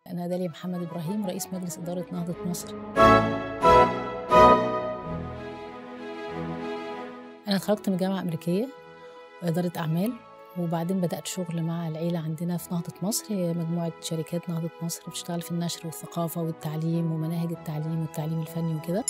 أنا داليا محمد إبراهيم رئيس مجلس إدارة نهضة مصر أنا اتخرجت من جامعة أمريكية وإدارة أعمال وبعدين بدأت شغل مع العيلة عندنا في نهضة مصر هي مجموعة شركات نهضة مصر بتشتغل في النشر والثقافة والتعليم ومناهج التعليم والتعليم الفني وكده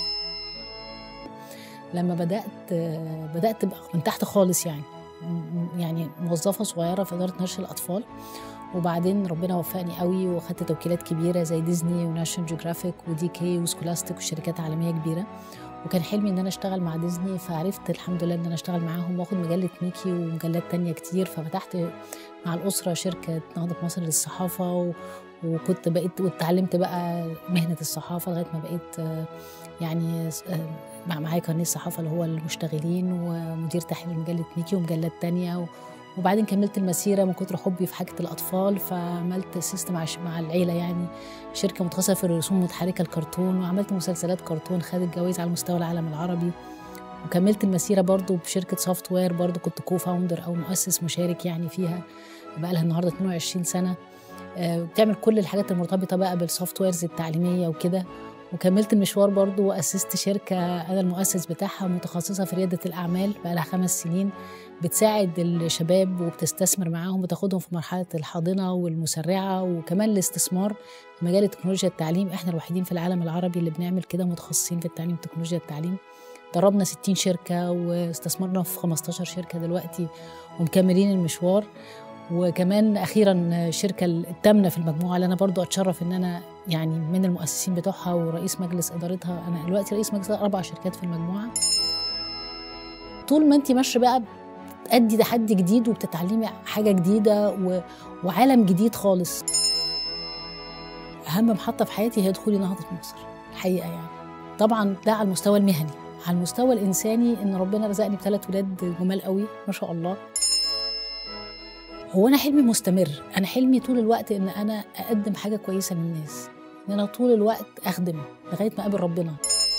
لما بدأت بدأت بقى من تحت خالص يعني يعني موظفة صغيرة في إدارة نشر الأطفال وبعدين ربنا وفقني قوي واخدت توكيلات كبيره زي ديزني وناشونال جيوغرافيك ودي كي وسكولاستيك وشركات عالميه كبيره وكان حلمي ان انا اشتغل مع ديزني فعرفت الحمد لله ان انا اشتغل معاهم واخد مجله ميكي ومجلات تانية كتير ففتحت مع الاسره شركه نهضه مصر للصحافه و... وكنت بقيت واتعلمت بقى مهنه الصحافه لغايه ما بقيت يعني معايا كارنيه الصحافه اللي هو المشتغلين ومدير تحرير مجله ميكي ومجلات تانية و... وبعدين كملت المسيره من كتر حبي في حاجه الاطفال فعملت سيستم مع مع العيله يعني شركه متخصصه في الرسوم المتحركه الكرتون وعملت مسلسلات كرتون خدت جوائز على مستوى العالم العربي وكملت المسيره برضو بشركه سوفت وير برضو كنت كو فاوندر او مؤسس مشارك يعني فيها بقى لها النهارده 22 سنه بتعمل كل الحاجات المرتبطه بقى بالسوفت ويرز التعليميه وكده وكملت المشوار برضو وأسست شركة أنا المؤسس بتاعها متخصصة في ريادة الأعمال بقى لها خمس سنين بتساعد الشباب وبتستثمر معاهم بتاخدهم في مرحلة الحاضنة والمسرعة وكمان الاستثمار في مجال تكنولوجيا التعليم احنا الوحيدين في العالم العربي اللي بنعمل كده متخصصين في التعليم تكنولوجيا التعليم دربنا 60 شركة واستثمرنا في 15 شركة دلوقتي ومكملين المشوار وكمان اخيرا شركه التامنه في المجموعه اللي انا برضو اتشرف ان انا يعني من المؤسسين بتوعها ورئيس مجلس ادارتها انا دلوقتي رئيس مجلس اربع شركات في المجموعه طول ما انت ماشيه بقى بتأدي تحدي جديد وبتتعلمي حاجه جديده و... وعالم جديد خالص اهم محطه في حياتي هي دخولي نهضه مصر الحقيقه يعني طبعا ده على المستوى المهني على المستوى الانساني ان ربنا رزقني بثلاث ولاد جمال قوي ما شاء الله هو انا حلمي مستمر انا حلمي طول الوقت ان انا اقدم حاجه كويسه للناس ان انا طول الوقت اخدم لغايه ما اقابل ربنا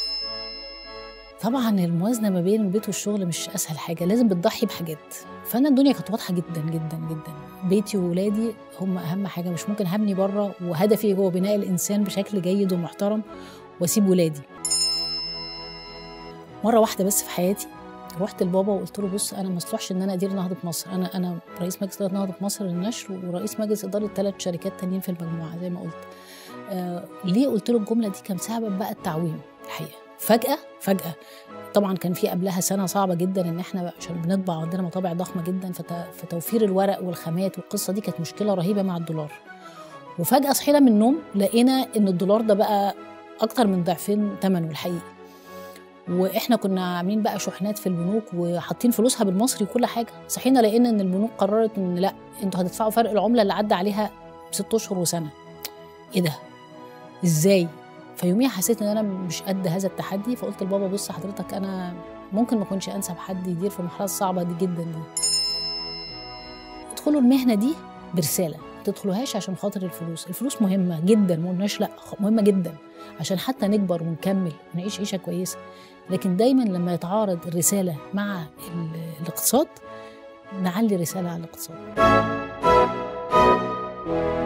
طبعا الموازنه ما بين البيت والشغل مش اسهل حاجه لازم بتضحي بحاجات فانا الدنيا كانت واضحه جدا جدا جدا بيتي وولادي هم اهم حاجه مش ممكن هبني بره وهدفي هو بناء الانسان بشكل جيد ومحترم واسيب ولادي مره واحده بس في حياتي رحت لبابا وقلت له بص انا ما اصلحش ان انا ادير نهضه مصر انا انا رئيس مجلس اداره نهضه مصر للنشر ورئيس مجلس اداره ثلاث شركات تانيين في المجموعه زي ما قلت آه ليه قلت له الجمله دي كان سبب بقى التعويم الحقيقه فجاه فجاه طبعا كان في قبلها سنه صعبه جدا ان احنا عشان بنطبع عندنا مطابع ضخمه جدا فتوفير الورق والخامات والقصه دي كانت مشكله رهيبه مع الدولار وفجاه صحينا من النوم لقينا ان الدولار ده بقى اكتر من ضعفين ثمنه الحقيقي واحنا كنا عاملين بقى شحنات في البنوك وحاطين فلوسها بالمصري وكل حاجه صحينا لقينا ان البنوك قررت ان لا انتوا هتدفعوا فرق العمله اللي عدى عليها ست اشهر وسنه ايه ده ادازاي فيوميها حسيت ان انا مش قد هذا التحدي فقلت لبابا بص حضرتك انا ممكن ما اكونش انسب حد يدير في المرحله الصعبه دي جدا دي ادخلوا المهنه دي برساله ما تدخلوهاش عشان خاطر الفلوس الفلوس مهمه جدا ما قلناش لا مهمه جدا عشان حتى نكبر ونكمل ونعيش عيشه كويسه لكن دايما لما يتعارض الرساله مع الاقتصاد نعلي رساله على الاقتصاد